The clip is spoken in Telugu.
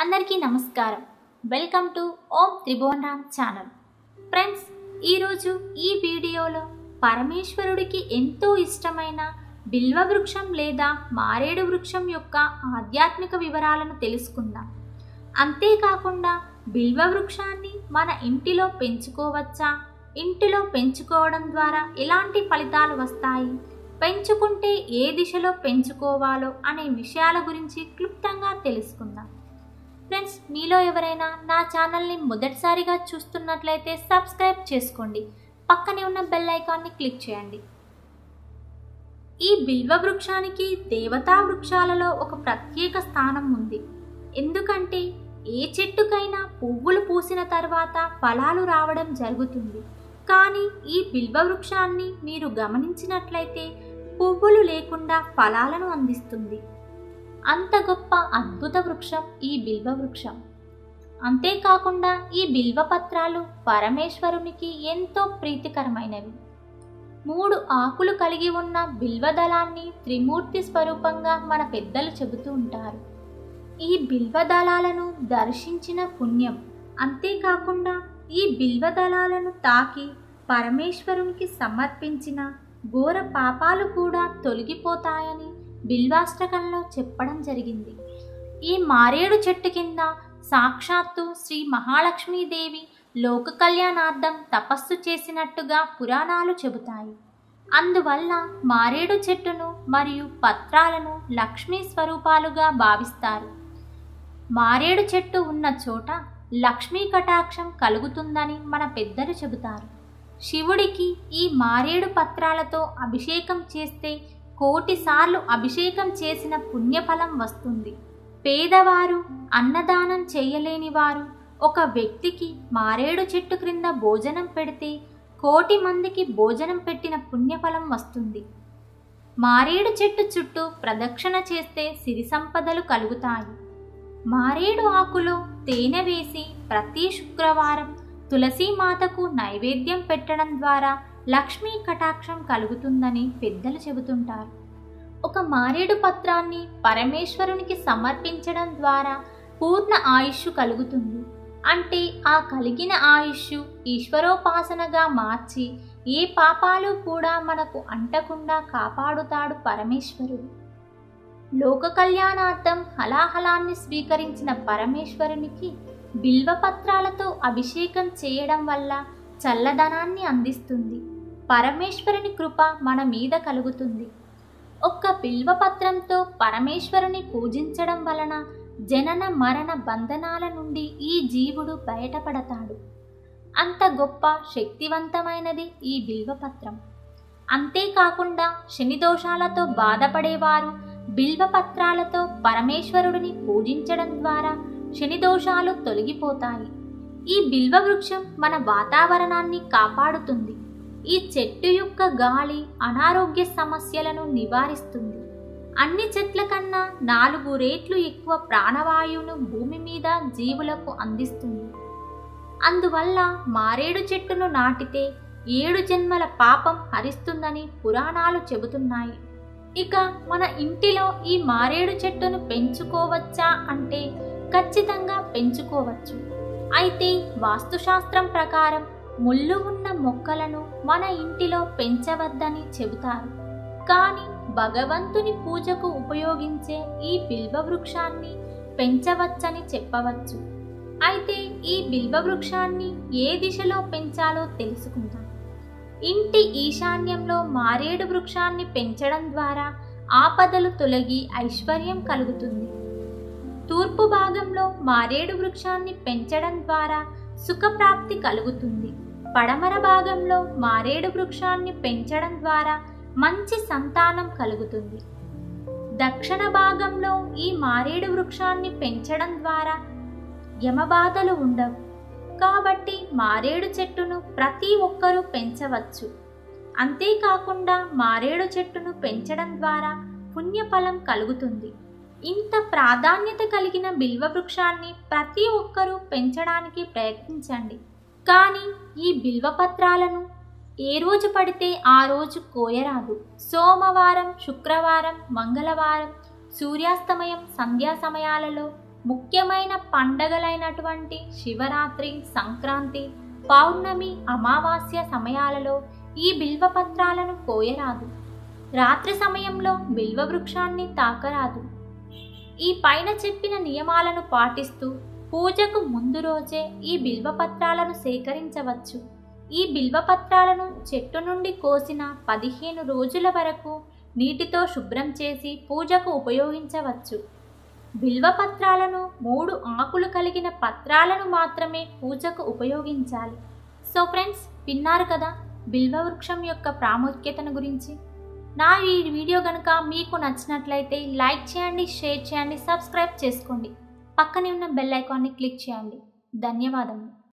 అందరికీ నమస్కారం welcome to Om Tribhuvan Ram channel friends ఈరోజు ఈ వీడియోలో పరమేశ్వరుడికి ఎంతో ఇష్టమైన బిల్వ వృక్షం లేదా మారేడు వృక్షం యొక్క ఆధ్యాత్మిక వివరాలను తెలుసుకుందాం అంతేకాకుండా బిల్వ వృక్షాన్ని మన ఇంటిలో పెంచుకోవచ్చా ఇంటిలో పెంచుకోవడం ద్వారా ఎలాంటి ఫలితాలు వస్తాయి పెంచుకుంటే ఏ దిశలో పెంచుకోవాలో అనే విషయాల గురించి క్లుప్తంగా తెలుసుకుందాం ఫ్రెండ్స్ మీలో ఎవరైనా నా ఛానల్ని మొదటిసారిగా చూస్తున్నట్లయితే సబ్స్క్రైబ్ చేసుకోండి పక్కనే ఉన్న బెల్ ఐకాన్ని క్లిక్ చేయండి ఈ బిల్వ వృక్షానికి దేవతా వృక్షాలలో ఒక ప్రత్యేక స్థానం ఉంది ఎందుకంటే ఏ చెట్టుకైనా పువ్వులు పూసిన తర్వాత ఫలాలు రావడం జరుగుతుంది కానీ ఈ బిల్వ వృక్షాన్ని మీరు గమనించినట్లయితే పువ్వులు లేకుండా ఫలాలను అందిస్తుంది అంత గొప్ప అద్భుత వృక్షం ఈ బిల్వ వృక్షం అంతేకాకుండా ఈ బిల్వ పత్రాలు పరమేశ్వరునికి ఎంతో ప్రీతికరమైనవి మూడు ఆకులు కలిగి ఉన్న బిల్వదళాన్ని త్రిమూర్తి స్వరూపంగా మన పెద్దలు చెబుతూ ఉంటారు ఈ బిల్వదళాలను దర్శించిన పుణ్యం అంతేకాకుండా ఈ బిల్వదళాలను తాకి పరమేశ్వరునికి సమర్పించిన ఘోర పాపాలు కూడా తొలగిపోతాయని బిల్వాష్టకంలో చెప్పడం జరిగింది ఈ మారేడు చెట్టు కింద సాక్షాత్తు శ్రీ మహాలక్ష్మీదేవి లోక కళ్యాణార్థం తపస్సు చేసినట్టుగా పురాణాలు చెబుతాయి అందువల్ల మారేడు చెట్టును మరియు పత్రాలను లక్ష్మీ స్వరూపాలుగా భావిస్తారు మారేడు చెట్టు ఉన్న చోట లక్ష్మీ కటాక్షం కలుగుతుందని మన పెద్దలు చెబుతారు శివుడికి ఈ మారేడు పత్రాలతో అభిషేకం చేస్తే కోటి సార్లు అభిషేకం చేసిన పుణ్యఫలం వస్తుంది పేదవారు అన్నదానం చేయలేని వారు ఒక వ్యక్తికి మారేడు చెట్టు క్రింద భోజనం పెడితే కోటి మందికి భోజనం పెట్టిన పుణ్యఫలం వస్తుంది మారేడు చెట్టు చుట్టూ ప్రదక్షిణ చేస్తే సిరి సంపదలు కలుగుతాయి మారేడు ఆకులో తేనె వేసి ప్రతి శుక్రవారం తులసీమాతకు నైవేద్యం పెట్టడం ద్వారా లక్ష్మీ కటాక్షం కలుగుతుందని పెద్దలు చెబుతుంటారు ఒక మారేడు పత్రాన్ని పరమేశ్వరునికి సమర్పించడం ద్వారా పూర్ణ ఆయుష్ కలుగుతుంది అంటే ఆ కలిగిన ఆయుష్ ఈశ్వరోపాసనగా మార్చి ఏ పాపాలు కూడా మనకు అంటకుండా కాపాడుతాడు పరమేశ్వరుడు లోక కళ్యాణార్థం హలాహలాన్ని స్వీకరించిన పరమేశ్వరునికి బిల్వపత్రాలతో అభిషేకం చేయడం వల్ల చల్లదనాన్ని అందిస్తుంది పరమేశ్వరుని కృప మన మీద కలుగుతుంది ఒక్క బిల్వపత్రంతో పరమేశ్వరుని పూజించడం వలన జనన మరణ బంధనాల నుండి ఈ జీవుడు బయటపడతాడు అంత గొప్ప శక్తివంతమైనది ఈ బిల్వపత్రం అంతేకాకుండా శని దోషాలతో బాధపడేవారు బిల్వపత్రాలతో పరమేశ్వరుడిని పూజించడం ద్వారా శని దోషాలు తొలగిపోతాయి ఈ బిల్వ వృక్షం మన వాతావరణాన్ని కాపాడుతుంది ఈ చెట్టు యొక్క గాలి అనారోగ్య సమస్యలను నివారిస్తుంది అన్ని చెట్ల కన్నా నాలుగు రేట్లు ఎక్కువ ప్రాణవాయువును భూమి మీద జీవులకు అందిస్తుంది అందువల్ల మారేడు చెట్టును నాటితే ఏడు జన్మల పాపం హరిస్తుందని పురాణాలు చెబుతున్నాయి ఇక మన ఇంటిలో ఈ మారేడు చెట్టును పెంచుకోవచ్చా అంటే ఖచ్చితంగా పెంచుకోవచ్చు అయితే వాస్తుశాస్త్రం ప్రకారం ముళ్ళు ఉన్న మొక్కలను మన ఇంటిలో పెంచవద్దని చెబుతారు కానీ భగవంతుని పూజకు ఉపయోగించే ఈ బిల్వ వృక్షాన్ని పెంచవచ్చని చెప్పవచ్చు అయితే ఈ బిల్వ వృక్షాన్ని ఏ దిశలో పెంచాలో తెలుసుకుందాం ఇంటి ఈశాన్యంలో మారేడు వృక్షాన్ని పెంచడం ద్వారా ఆపదలు తొలగి ఐశ్వర్యం కలుగుతుంది తూర్పు భాగంలో మారేడు వృక్షాన్ని పెంచడం ద్వారా సుఖప్రాప్తి కలుగుతుంది పడమర భాగంలో మారేడు వృక్షాన్ని పెంచడం ద్వారా మంచి సంతానం కలుగుతుంది దక్షిణ భాగంలో ఈ మారేడు వృక్షాన్ని పెంచడం ద్వారా యమబాధలు ఉండవు కాబట్టి మారేడు చెట్టును ప్రతి ఒక్కరూ పెంచవచ్చు అంతేకాకుండా మారేడు చెట్టును పెంచడం ద్వారా పుణ్యఫలం కలుగుతుంది ఇంత ప్రాధాన్యత కలిగిన బిల్వ వృక్షాన్ని ప్రతి ఒక్కరూ పెంచడానికి ప్రయత్నించండి కానీ ఈ బిల్వపత్రాలను ఏ రోజు పడితే ఆ రోజు కోయరాదు సోమవారం శుక్రవారం మంగళవారం సూర్యాస్తమయం సంధ్యా సమయాలలో ముఖ్యమైన పండగలైనటువంటి శివరాత్రి సంక్రాంతి పౌర్ణమి అమావాస్య సమయాలలో ఈ బిల్వపత్రాలను కోయరాదు రాత్రి సమయంలో బిల్వ వృక్షాన్ని తాకరాదు ఈ పైన చెప్పిన నియమాలను పాటిస్తూ పూజకు ముందు రోజే ఈ బిల్వపత్రాలను సేకరించవచ్చు ఈ బిల్వపత్రాలను చెట్టు నుండి కోసిన పదిహేను రోజుల వరకు నీటితో శుభ్రం చేసి పూజకు ఉపయోగించవచ్చు బిల్వపత్రాలను మూడు ఆకులు కలిగిన పత్రాలను మాత్రమే పూజకు ఉపయోగించాలి సో ఫ్రెండ్స్ విన్నారు కదా బిల్వ వృక్షం యొక్క ప్రాముఖ్యతను గురించి నా ఈ వీడియో కనుక మీకు నచ్చినట్లయితే లైక్ చేయండి షేర్ చేయండి సబ్స్క్రైబ్ చేసుకోండి పక్కనే ఉన్న బెల్ ఐకాన్ని క్లిక్ చేయండి ధన్యవాదములు